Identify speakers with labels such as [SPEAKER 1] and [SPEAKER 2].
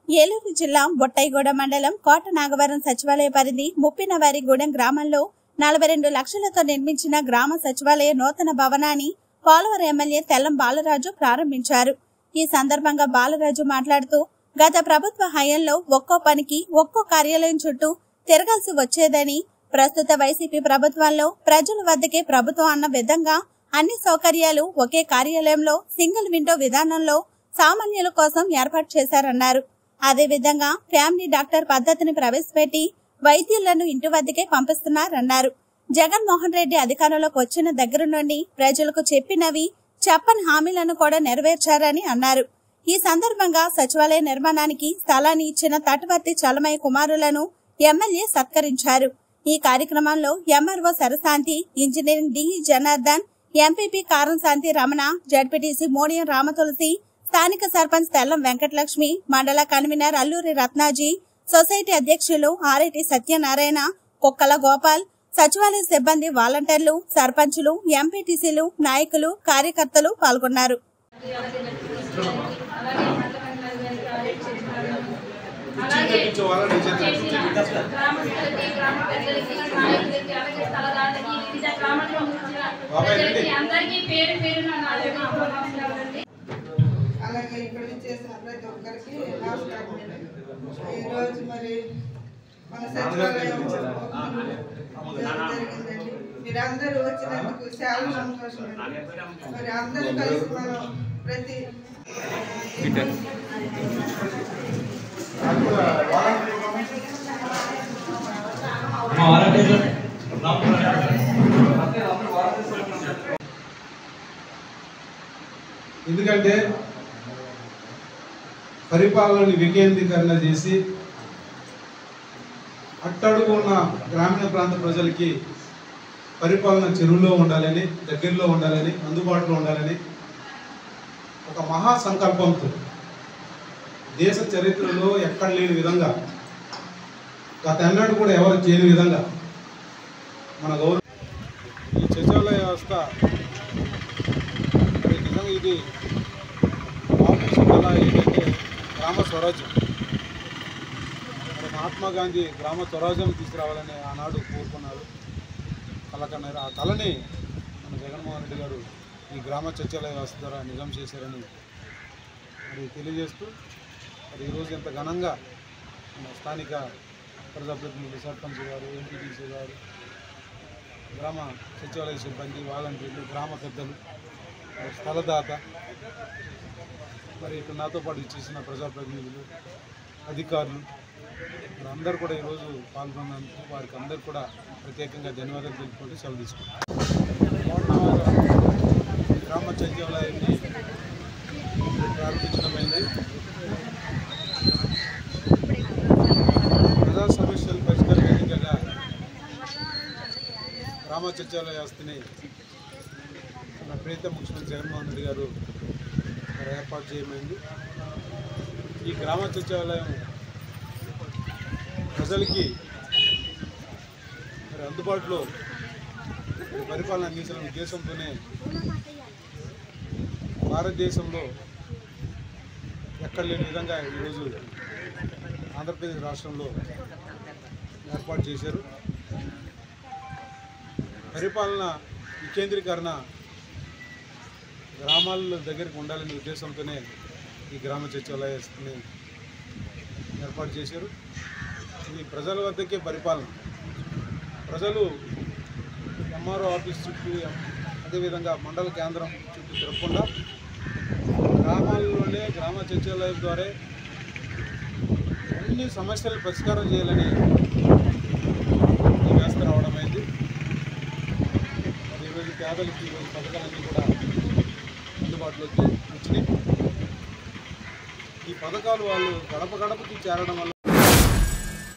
[SPEAKER 1] ఏలూరు జిల్లా బొట్టైగూడ మండలం కోట నాగవరం సచివాలయ పరిధి ముప్పినవారిగూడెం గ్రామంలో నలభై రెండు లక్షలతో నిర్మించిన గ్రామ సచివాలయ నూతన భవనాన్ని పోలవరం ఎమ్మెల్యే తెల్లం బాలరాజు ప్రారంభించారు ఈ సందర్భంగా బాలరాజు మాట్లాడుతూ గత ప్రభుత్వ హయాంలో ఒక్కో పనికి ఒక్కో కార్యాలయం చుట్టూ తిరగాల్సి వచ్చేదని ప్రస్తుత వైసీపీ ప్రభుత్వంలో ప్రజల వద్దకే ప్రభుత్వం అన్న విధంగా అన్ని సౌకర్యాలు ఒకే కార్యాలయంలో సింగిల్ విండో విధానంలో సామాన్యుల కోసం ఏర్పాటు చేశారన్నారు అదేవిధంగా ఫ్యామిలీ డాక్టర్ పద్ధతిని ప్రవేశపెట్టి వైద్యులను ఇంటి వద్దకే పంపిస్తున్నారన్నారు జగన్మోహన్ రెడ్డి అధికారంలోకి వచ్చిన దగ్గర నుండి ప్రజలకు చెప్పినవి చెప్పని హామీలను కూడా నెరవేర్చారని అన్నారు ఈ సందర్భంగా సచివాలయ నిర్మాణానికి స్థలాన్ని ఇచ్చిన తటవర్తి చలమయ్య కుమారులను ఎమ్మెల్యే సత్కరించారు ఈ కార్యక్రమంలో MRO Sarashanti engineering DE Janardhan MPP Karamshanti Ramana ZPTC Modiyam Ramatulasi స్థానిక సర్పంచ్ తెల్లం వెంకటలక్ష్మి మండల కన్వీనర్ అల్లూరి రత్నాజీ సొసైటీ అధ్యక్షులు ఆర్ఐటి సత్యనారాయణ కుక్కల గోపాల్ సచివాలయ సిబ్బంది వాలంటీర్లు సర్పంచులు ఎంపీటీసీలు నాయకులు కార్యకర్తలు పాల్గొన్నారు
[SPEAKER 2] అలాగే
[SPEAKER 3] చేసిన గ్రామస్తులకి గ్రామ పెద్దలకి నాయకులకి అలాగే స్థలదారులకి వివిధ గ్రామాల్లో వచ్చిన ప్రజలకి అందరికీ పేరు పేరు నమస్కారాలండి
[SPEAKER 4] అలాగే ఇక్కడ చేసిన ప్రతి ఒక్కరికి నమస్కారం ఈరోజు మరి మన సచివాలయం ఓపెనింగ్ జరిగిందండి మీరందరూ వచ్చినందుకు చాలా సంతోషం అండి. మరి అందరూ కలిసి మనం ప్రతి
[SPEAKER 5] మా వాలంటీర్లు
[SPEAKER 6] ఎందుకంటే పరిపాలనని వికేంద్రీకరణ చేసి అట్టడుగు ఉన్న గ్రామీణ ప్రాంత ప్రజలకి పరిపాలన చెరువులో ఉండాలని దగ్గరలో ఉండాలని అందుబాటులో ఉండాలని ఒక మహా సంకల్పంతో దేశ చరిత్రలో ఎక్కడ లేని విధంగా గత ఎన్నడూ కూడా ఎవరు చేయని విధంగా మన గౌరవ ఈ సచివాలయ వ్యవస్థ మరి నిజంగా ఇది ఆఫీసు కళ ఏంటంటే గ్రామ స్వరాజ్యం మరి మహాత్మా గాంధీ గ్రామ స్వరాజ్యం తీసుకురావాలని ఆనాడు కోరుకున్నారు కళ కన్నారు ఆ కళని మన జగన్మోహన్ రెడ్డి గారు ఈ గ్రామ సచివాలయ వ్యవస్థ ద్వారా నిజం చేశారని మరి తెలియజేస్తూ మరి ఈరోజు ఇంత ఘనంగా మన స్థానిక ప్రజాప్రతినిధులు సర్పంచ్ గారు ఎంపీటీసీ గారు గ్రామ సచివాలయ సిబ్బంది వాలంటీర్లు గ్రామ పెద్దలు మరి స్థలదాత మరి ఇక్కడ నాతో పాటు ఇచ్చేసిన ప్రజాప్రతినిధులు అధికారులు మరి అందరూ కూడా ఈరోజు పాల్గొన్నందుకు వారికి అందరూ కూడా ప్రత్యేకంగా ధన్యవాదాలు తెలుపుకుంటూ సెలవు తీసుకుంటాం గ్రామ సచివాలయాన్ని ప్రారంభించడమైంది ప్రజా సమస్యలు పరిష్కారం దిశగా గ్రామ సచివాలయ వ్యవస్థని మన ప్రీత ముఖ్యమంత్రి జగన్మోహన్ రెడ్డి గారు మరి ఏర్పాటు చేయమైంది ఈ గ్రామ సచివాలయం ప్రజలకి మరి అందుబాటులో మరి పరిపాలన అందించిన ఉద్దేశంతోనే భారతదేశంలో ఎక్కడ లేని విధంగా ఈరోజు ఆంధ్రప్రదేశ్ రాష్ట్రంలో ఏర్పాటు చేశారు పరిపాలన వికేంద్రీకరణ గ్రామాల దగ్గరికి ఉండాలనే ఉద్దేశంతోనే ఈ గ్రామ సచివాలయాన్ని ఏర్పాటు చేశారు ఇది ప్రజల వద్దకే పరిపాలన ప్రజలు ఎంఆర్ఓ ఆఫీస్ చుట్టూ ఎం- అదేవిధంగా మండల కేంద్రం చుట్టూ తిరగకుండా గ్రామాల్లోనే గ్రామ సచివాలయం ద్వారా అన్ని సమస్యలు పరిష్కారం చేయాలని ఈ వ్యవస్థ రావడం అయింది మరి ఈరోజు పేదలకి ఈరోజు పథకాలన్నీ కూడా అందుబాటులోకి వచ్చినాయి ఈ పథకాలు వాళ్ళు గడప గడపకి చేరడం వల్ల